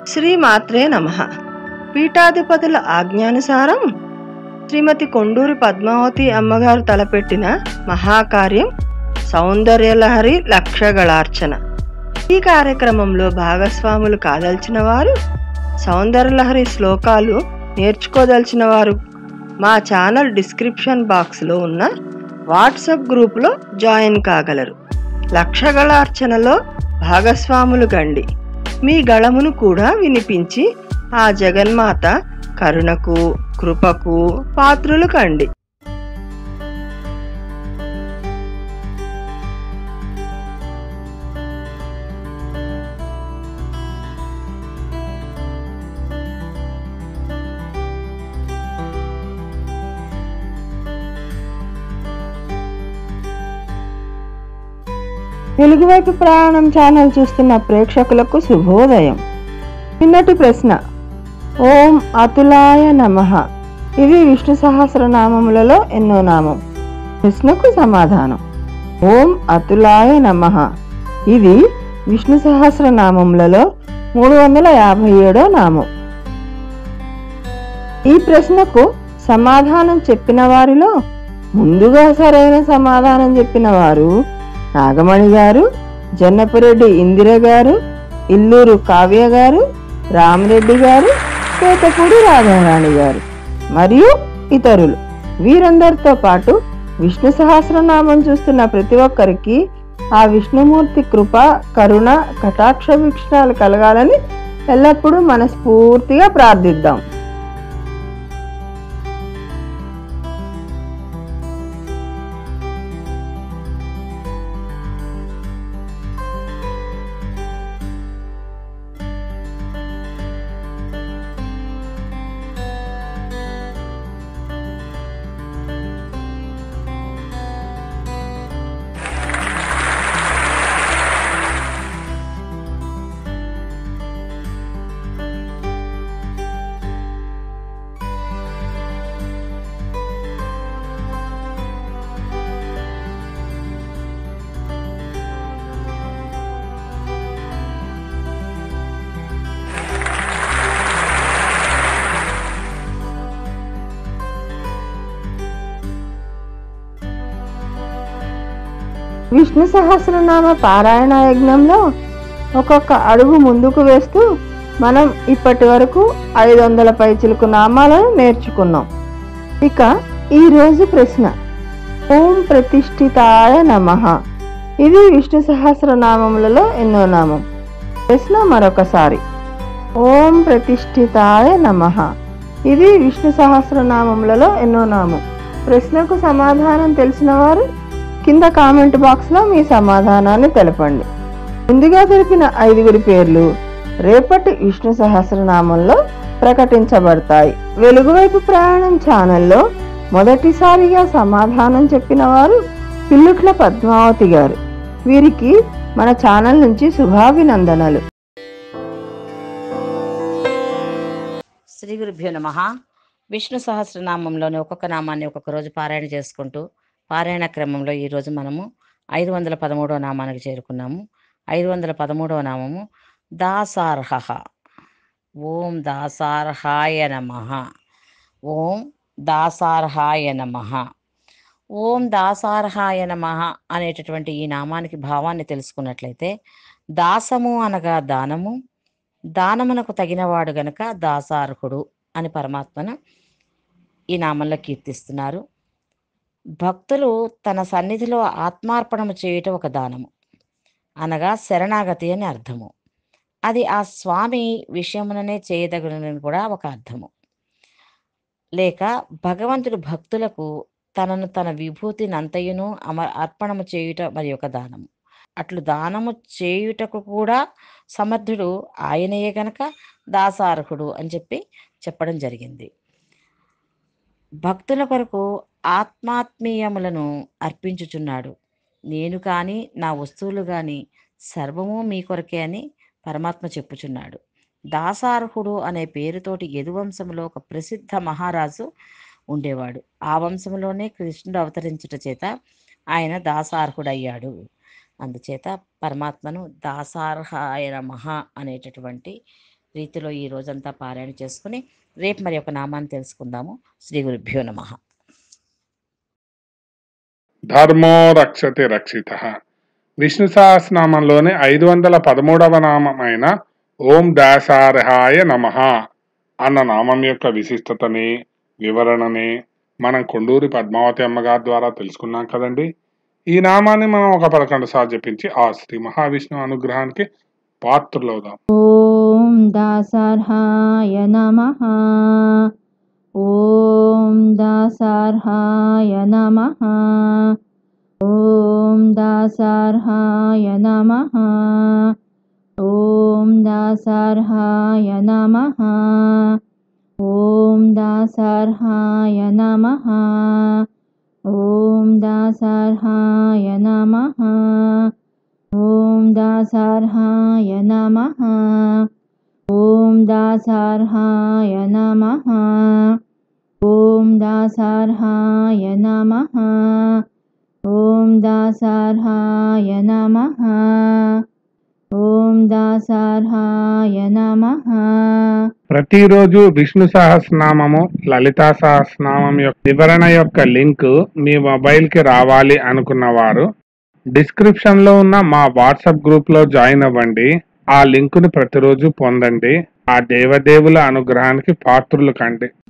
శ్రీమాత్రే నమ పీఠాధిపతుల ఆజ్ఞానుసారం శ్రీమతి కొండూరి పద్మావతి అమ్మగారు తలపెట్టిన మహాకార్యం సౌందర్యలహరి లక్షగళార్చన ఈ కార్యక్రమంలో భాగస్వాములు కాదల్చిన వారు సౌందర్యలహరి శ్లోకాలు నేర్చుకోదలిచిన వారు మా ఛానల్ డిస్క్రిప్షన్ బాక్స్లో ఉన్న వాట్సాప్ గ్రూపులో జాయిన్ కాగలరు లక్షగళార్చనలో భాగస్వాములు గండి మీ గళమును కూడా వినిపించి ఆ జగన్మాత కరుణకు కృపకు పాత్రులు కండి వెలుగువైపు ప్రయాణం ఛానల్ చూస్తున్న ప్రేక్షకులకు శుభోదయం నిన్నటి ప్రశ్న ఓం అతులాయ నమః ఇది విష్ణు సహస్రనామములలో ఎన్నో నామం ప్రశ్నకు సమాధానం ఓం అతులాయ నమః ఇది విష్ణు సహస్రనామములలో మూడు వందల యాభై ఏడో నామం ఈ ప్రశ్నకు సమాధానం చెప్పిన వారిలో ముందుగా సరైన సమాధానం చెప్పిన వారు నాగమణి గారు జన్నపురెడ్డి ఇందిర గారు ఇల్లూరు కావ్య గారు రామరెడ్డి గారు పేతపూడి రాధారాణి గారు మరియు ఇతరులు వీరందరితో పాటు విష్ణు సహస్రనామం చూస్తున్న ప్రతి ఒక్కరికి ఆ విష్ణుమూర్తి కృప కరుణ కటాక్ష వీక్షణాలు కలగాలని ఎల్లప్పుడూ మనస్ఫూర్తిగా ప్రార్థిద్దాం విష్ణు సహస్రనామ పారాయణ యజ్ఞంలో ఒక్కొక్క అడుగు ముందుకు వేస్తూ మనం ఇప్పటి వరకు ఐదు వందల పైచిలుకు నామాలను నేర్చుకున్నాం ఇక ఈ రోజు ప్రశ్న ఓం ప్రతిష్ఠితాయ నమః ఇది విష్ణు సహస్రనామములలో ఎన్నో నామం ప్రశ్న మరొకసారి ఓం ప్రతిష్ఠితాయ నమః ఇది విష్ణు సహస్రనామములలో ఎన్నో నామం ప్రశ్నకు సమాధానం తెలిసిన వారు కింద కామెంట్ బాక్స్లో మీ సమాధానాన్ని తెలపండి ముందుగా తెలిపిన ఐదుగురి పేర్లు రేపటి విష్ణు సహస్రనామంలో ప్రకటించబడతాయి వెలుగువైపు ప్రయాణం ఛానల్లో మొదటిసారిగా సమాధానం చెప్పిన వారు పిల్లుట్ల పద్మావతి గారు వీరికి మన ఛానల్ నుంచి శుభాభినందనలు శ్రీ గురుభ్యో నమ విష్ణు సహస్రనామంలోని ఒక్కొక్క నామాన్ని ఒక్కొక్క రోజు పారాయణ చేసుకుంటూ పారాయణ క్రమంలో ఈరోజు మనము ఐదు వందల పదమూడవ నామానికి చేరుకున్నాము ఐదు వందల పదమూడవ నామము దాసార్హ ఓం దాసార్హాయ నమ ఓం దాసార్హాయ నమ ఓం దాసార్హాయ నమ అనేటటువంటి ఈ నామానికి భావాన్ని తెలుసుకున్నట్లయితే దాసము అనగా దానము దానమునకు తగినవాడు గనక దాసార్హుడు అని పరమాత్మను ఈ నామంలో కీర్తిస్తున్నారు భక్తులు తన సన్నిధిలో ఆత్మార్పణము చేయటం ఒక దానము అనగా శరణాగతి అని అర్థము అది ఆ స్వామి విషయముననే చేయదగినని కూడా ఒక అర్థము లేక భగవంతుడు భక్తులకు తనను తన విభూతిని అంతయును అమ అర్పణము చేయుట మరి ఒక దానము అట్లు దానము చేయుటకు కూడా సమర్థుడు ఆయనయే గనక దాసార్హుడు అని చెప్పి చెప్పడం జరిగింది భక్తుల కొరకు ఆత్మాత్మీయములను అర్పించుచున్నాడు నేను కానీ నా వస్తువులు కానీ సర్వము మీ కొరకే అని పరమాత్మ చెప్పుచున్నాడు దాసార్హుడు అనే పేరుతోటి యదువంశంలో ఒక ప్రసిద్ధ మహారాజు ఉండేవాడు ఆ వంశంలోనే కృష్ణుడు అవతరించుట చేత ఆయన దాసార్హుడయ్యాడు అందుచేత పరమాత్మను దాసార్హాయ నమః అనేటటువంటి రీతిలో ఈ రోజంతా పారాయణ చేసుకుని రేపు మరి ఒక నామాన్ని తెలుసుకుందాము శ్రీ గురుభ్యో నమః ధర్మో రక్షతి రక్షిత విష్ణు సహస్రనామంలోని ఐదు వందల పదమూడవ నామమైన ఓం దాసార్హాయ నమ అన్న నామం యొక్క విశిష్టతని వివరణని మనం కొండూరి పద్మావతి అమ్మగారి ద్వారా తెలుసుకున్నాం కదండి ఈ నామాన్ని మనం ఒక పదకొండు సార్లు జపించి ఆ శ్రీ మహావిష్ణువు అనుగ్రహానికి పాత్రలవుదాం ॐ दासार्हाय नमः ॐ दासार्हाय नमः ॐ दासार्हाय नमः ॐ दासार्हाय नमः ॐ दासार्हाय नमः ॐ दासार्हाय नमः ॐ दासार्हाय नमः ॐ दासार्हाय नमः ॐ दासार्हाय नमः ॐ दासार्हाय नमः ॐ दासार्हाय नमः ప్రతిరోజు విష్ణు సహస్రనామము లలితా సహస్రనామం యొక్క వివరణ యొక్క లింక్ మీ మొబైల్ కి రావాలి అనుకున్న వారు డిస్క్రిప్షన్ లో ఉన్న మా వాట్సాప్ గ్రూప్ లో జాయిన్ అవ్వండి ఆ లింక్ ని ప్రతిరోజు పొందండి ఆ దేవదేవుల అనుగ్రహానికి పాత్రులు కండి